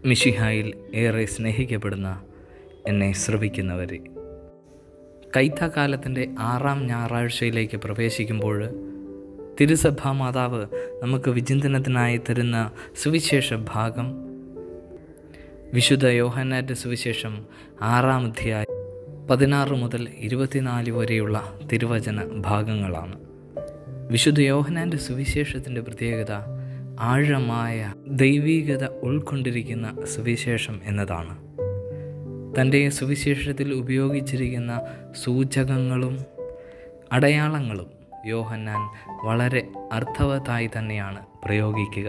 മിഷിഹായിൽ ഏറെ സ്നേഹിക്കപ്പെടുന്ന എന്നെ ശ്രവിക്കുന്നവരെ കൈത്താക്കാലത്തിൻ്റെ ആറാം ഞായറാഴ്ചയിലേക്ക് പ്രവേശിക്കുമ്പോൾ തിരുസഭാ മാതാവ് നമുക്ക് വിചിന്തനത്തിനായി തരുന്ന സുവിശേഷ ഭാഗം വിശുദ്ധ യോഹന്നാൻ്റെ സുവിശേഷം ആറാം അധ്യായം പതിനാറ് മുതൽ ഇരുപത്തിനാല് വരെയുള്ള തിരുവചന ഭാഗങ്ങളാണ് വിശുദ്ധ യോഹനാൻ്റെ സുവിശേഷത്തിൻ്റെ പ്രത്യേകത ആഴമായ ദൈവീകത ഉൾക്കൊണ്ടിരിക്കുന്ന സുവിശേഷം എന്നതാണ് തൻ്റെ സുവിശേഷത്തിൽ ഉപയോഗിച്ചിരിക്കുന്ന സൂചകങ്ങളും അടയാളങ്ങളും യോഹന്നാൻ വളരെ അർത്ഥവത്തായി തന്നെയാണ് പ്രയോഗിക്കുക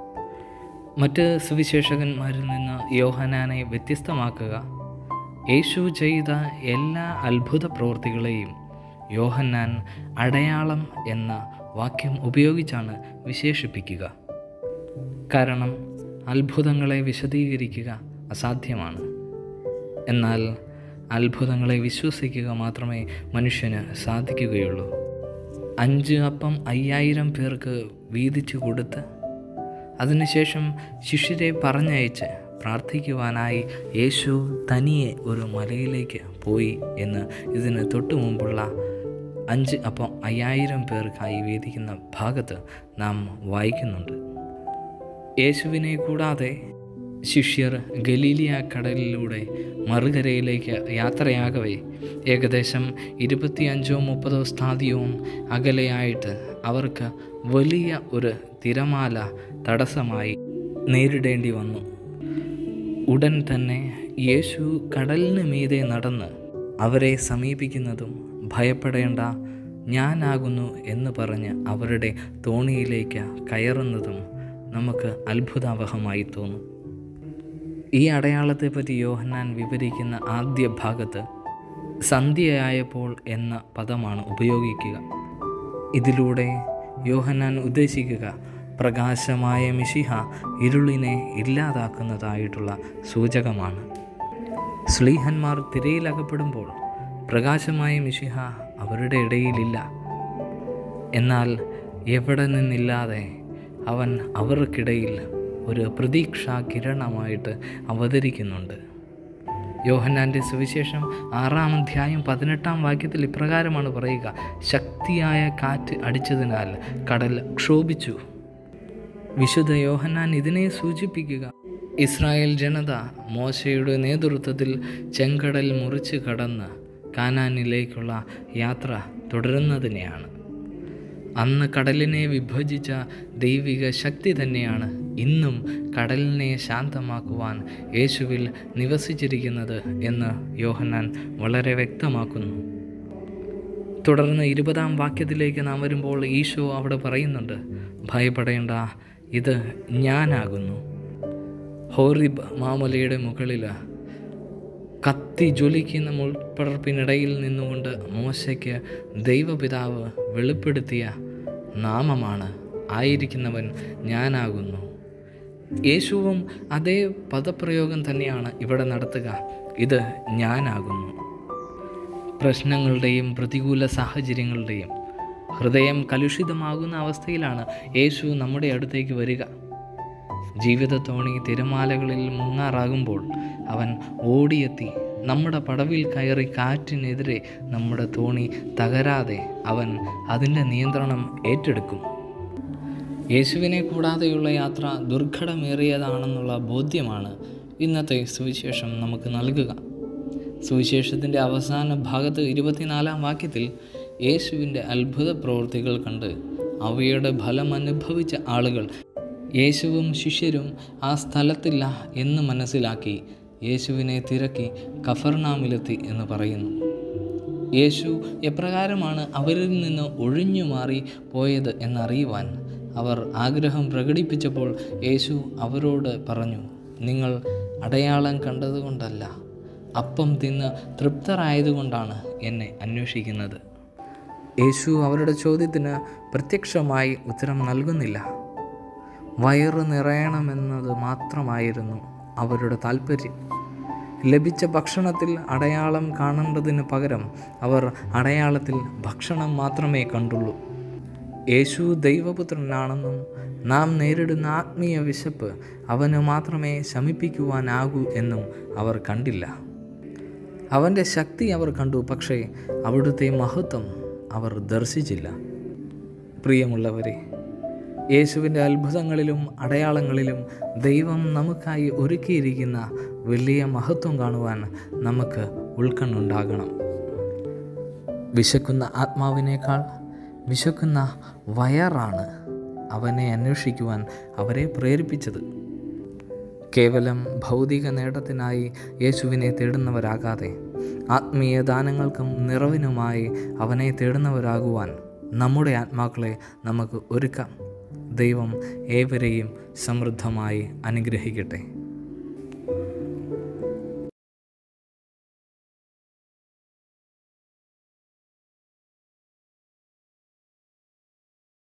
മറ്റ് സുവിശേഷകന്മാരിൽ നിന്ന് യോഹനാനെ വ്യത്യസ്തമാക്കുക യേശു ചെയ്ത എല്ലാ അത്ഭുത പ്രവൃത്തികളെയും യോഹന്നാൻ അടയാളം എന്ന വാക്യം ഉപയോഗിച്ചാണ് വിശേഷിപ്പിക്കുക കാരണം അത്ഭുതങ്ങളെ വിശദീകരിക്കുക അസാധ്യമാണ് എന്നാൽ അത്ഭുതങ്ങളെ വിശ്വസിക്കുക മാത്രമേ മനുഷ്യന് സാധിക്കുകയുള്ളൂ അഞ്ച് അപ്പം അയ്യായിരം പേർക്ക് വീതിച്ചു കൊടുത്ത് അതിനുശേഷം ശിഷ്യരെ പറഞ്ഞയച്ച് പ്രാർത്ഥിക്കുവാനായി യേശു തനിയെ ഒരു മലയിലേക്ക് പോയി എന്ന് ഇതിന് തൊട്ടു മുമ്പുള്ള അഞ്ച് അപ്പം അയ്യായിരം പേർക്കായി വേദിക്കുന്ന ഭാഗത്ത് നാം വായിക്കുന്നുണ്ട് യേശുവിനെ കൂടാതെ ശിഷ്യർ ഗലീലിയ കടലിലൂടെ മറുകരയിലേക്ക് യാത്രയാകവേ ഏകദേശം ഇരുപത്തിയഞ്ചോ മുപ്പതോ സ്ഥാതിയവും അകലെയായിട്ട് അവർക്ക് വലിയ ഒരു തിരമാല തടസ്സമായി നേരിടേണ്ടി വന്നു ഉടൻ തന്നെ യേശു കടലിന് മീതെ നടന്ന് അവരെ സമീപിക്കുന്നതും ഭയപ്പെടേണ്ട ഞാനാകുന്നു എന്ന് പറഞ്ഞ് അവരുടെ തോണിയിലേക്ക് കയറുന്നതും നമുക്ക് അത്ഭുതാവഹമായി തോന്നും ഈ അടയാളത്തെപ്പറ്റി യോഹന്നാൻ വിവരിക്കുന്ന ആദ്യ ഭാഗത്ത് സന്ധ്യയായപ്പോൾ എന്ന പദമാണ് ഉപയോഗിക്കുക ഇതിലൂടെ യോഹന്നാൻ ഉദ്ദേശിക്കുക പ്രകാശമായ മിഷിഹ ഇരുളിനെ ഇല്ലാതാക്കുന്നതായിട്ടുള്ള സൂചകമാണ് സ്ലീഹന്മാർ തിരയിലകപ്പെടുമ്പോൾ പ്രകാശമായ മിഷിഹ അവരുടെ ഇടയിലില്ല എന്നാൽ എവിടെ നിന്നില്ലാതെ അവൻ അവർക്കിടയിൽ ഒരു പ്രതീക്ഷാ കിരണമായിട്ട് അവതരിക്കുന്നുണ്ട് യോഹന്നാൻ്റെ സുവിശേഷം ആറാം അധ്യായം പതിനെട്ടാം വാക്യത്തിൽ ഇപ്രകാരമാണ് പറയുക ശക്തിയായ കാറ്റ് അടിച്ചതിനാൽ കടൽ ക്ഷോഭിച്ചു വിശുദ്ധ യോഹന്നാൻ ഇതിനെ സൂചിപ്പിക്കുക ഇസ്രായേൽ ജനത മോശയുടെ നേതൃത്വത്തിൽ ചെങ്കടൽ മുറിച്ച് കടന്ന് കാനാനിലേക്കുള്ള യാത്ര തുടരുന്നതിനെയാണ് അന്ന് കടലിനെ വിഭജിച്ച ദൈവിക ശക്തി തന്നെയാണ് ഇന്നും കടലിനെ ശാന്തമാക്കുവാൻ യേശുവിൽ നിവസിച്ചിരിക്കുന്നത് എന്ന് യോഹന്നാൻ വളരെ വ്യക്തമാക്കുന്നു തുടർന്ന് ഇരുപതാം വാക്യത്തിലേക്ക് നാം വരുമ്പോൾ ഈശോ അവിടെ പറയുന്നുണ്ട് ഭയപ്പെടേണ്ട ഇത് ഞാനാകുന്നു ഹോറിബ് മാമലയുടെ മുകളിൽ കത്തി ജ്വലിക്കുന്ന മുൾപ്പടർപ്പിനിടയിൽ നിന്നുകൊണ്ട് മോശയ്ക്ക് ദൈവപിതാവ് വെളിപ്പെടുത്തിയ നാമമാണ് ആയിരിക്കുന്നവൻ ഞാനാകുന്നു യേശുവും അതേ പദപ്രയോഗം തന്നെയാണ് ഇവിടെ നടത്തുക ഇത് ഞാനാകുന്നു പ്രശ്നങ്ങളുടെയും പ്രതികൂല സാഹചര്യങ്ങളുടെയും ഹൃദയം കലുഷിതമാകുന്ന അവസ്ഥയിലാണ് യേശു നമ്മുടെ അടുത്തേക്ക് വരിക ജീവിതത്തോണി തിരമാലകളിൽ മുങ്ങാറാകുമ്പോൾ അവൻ ഓടിയെത്തി നമ്മുടെ പടവിൽ കയറി കാറ്റിനെതിരെ നമ്മുടെ തോണി തകരാതെ അവൻ അതിൻ്റെ നിയന്ത്രണം ഏറ്റെടുക്കും യേശുവിനെ കൂടാതെയുള്ള യാത്ര ദുർഘടമേറിയതാണെന്നുള്ള ബോധ്യമാണ് ഇന്നത്തെ സുവിശേഷം നമുക്ക് നൽകുക സുവിശേഷത്തിൻ്റെ അവസാന ഭാഗത്ത് ഇരുപത്തിനാലാം വാക്യത്തിൽ യേശുവിൻ്റെ അത്ഭുത പ്രവൃത്തികൾ കണ്ട് അവയുടെ ഫലം അനുഭവിച്ച ആളുകൾ യേശുവും ശിഷ്യരും ആ സ്ഥലത്തില്ല എന്ന് മനസ്സിലാക്കി യേശുവിനെ തിരക്കി കഫർനാമിലെത്തി എന്ന് പറയുന്നു യേശു എപ്രകാരമാണ് അവരിൽ നിന്ന് ഒഴിഞ്ഞു മാറി പോയത് എന്നറിയുവാൻ അവർ ആഗ്രഹം പ്രകടിപ്പിച്ചപ്പോൾ യേശു അവരോട് പറഞ്ഞു നിങ്ങൾ അടയാളം കണ്ടതുകൊണ്ടല്ല അപ്പം തിന്ന് തൃപ്തരായതുകൊണ്ടാണ് എന്നെ അന്വേഷിക്കുന്നത് യേശു അവരുടെ ചോദ്യത്തിന് പ്രത്യക്ഷമായി ഉത്തരം നൽകുന്നില്ല വയറ് നിറയണമെന്നത് മാത്രമായിരുന്നു അവരുടെ താല്പര്യം ലഭിച്ച ഭക്ഷണത്തിൽ അടയാളം കാണേണ്ടതിന് പകരം അവർ അടയാളത്തിൽ ഭക്ഷണം മാത്രമേ കണ്ടുള്ളൂ യേശു ദൈവപുത്രനാണെന്നും നാം നേരിടുന്ന ആത്മീയ വിശപ്പ് അവന് മാത്രമേ ശമിപ്പിക്കുവാനാകൂ എന്നും അവർ കണ്ടില്ല അവൻ്റെ ശക്തി അവർ കണ്ടു പക്ഷേ അവിടുത്തെ മഹത്വം അവർ ദർശിച്ചില്ല പ്രിയമുള്ളവരെ യേശുവിൻ്റെ അത്ഭുതങ്ങളിലും അടയാളങ്ങളിലും ദൈവം നമുക്കായി ഒരുക്കിയിരിക്കുന്ന വലിയ മഹത്വം കാണുവാൻ നമുക്ക് ഉൾക്കണ്ണുണ്ടാകണം വിശക്കുന്ന ആത്മാവിനേക്കാൾ വിശക്കുന്ന വയറാണ് അവനെ അന്വേഷിക്കുവാൻ അവരെ പ്രേരിപ്പിച്ചത് കേവലം ഭൗതിക നേട്ടത്തിനായി യേശുവിനെ തേടുന്നവരാകാതെ ആത്മീയ ദാനങ്ങൾക്കും നിറവിനുമായി അവനെ തേടുന്നവരാകുവാൻ നമ്മുടെ ആത്മാക്കളെ നമുക്ക് ഒരുക്കാം ദൈവം ഏവരെയും സമൃദ്ധമായി അനുഗ്രഹിക്കട്ടെ